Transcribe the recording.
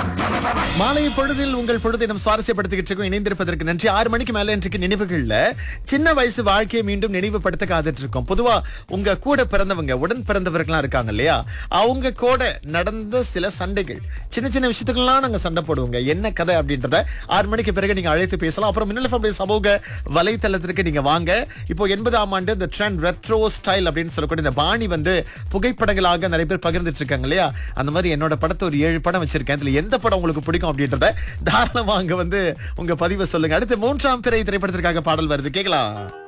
மாலை பொழுதில் உங்கள் பொழுதை நம் சுவாரஸ்யப்படுத்திக்கிட்டு இருக்கோம் இணைந்திருப்பதற்கு நன்றி ஆறு மணிக்கு மேல இன்றைக்கு நினைவுகள்ல சின்ன வயசு வாழ்க்கையை மீண்டும் நினைவுபடுத்த காத்துட்டு இருக்கோம் பொதுவா உங்க கூட பிறந்தவங்க உடன் பிறந்தவர்கள்லாம் இருக்காங்க இல்லையா அவங்க கூட நடந்த சில சண்டைகள் சின்ன சின்ன விஷயத்துக்கெல்லாம் நாங்க சண்டை போடுவோங்க என்ன கதை அப்படின்றத ஆறு மணிக்கு பிறகு நீங்க அழைத்து பேசலாம் அப்புறம் மின்னல் ஃபேமிலி சமூக வலைத்தளத்திற்கு நீங்க வாங்க இப்போ எண்பதாம் ஆண்டு இந்த ட்ரெண்ட் ரெட்ரோ ஸ்டைல் அப்படின்னு சொல்லக்கூடிய இந்த பாணி வந்து புகைப்படங்களாக நிறைய பேர் பகிர்ந்துட்டு இருக்காங்க இல்லையா அந்த மாதிரி என்னோட படத்தை ஒரு ஏழு படம் வச்சிருக்கேன் இதுல எந்த படம் உங்களுக்கு பிடிக்கும் அப்படின்றத தாராளமா அங்க வந்து உங்க பதிவை சொல்லுங்க அடுத்து மூன்றாம் பிறை திரைப்படத்திற்காக பாடல் வருது கேட்கலாம்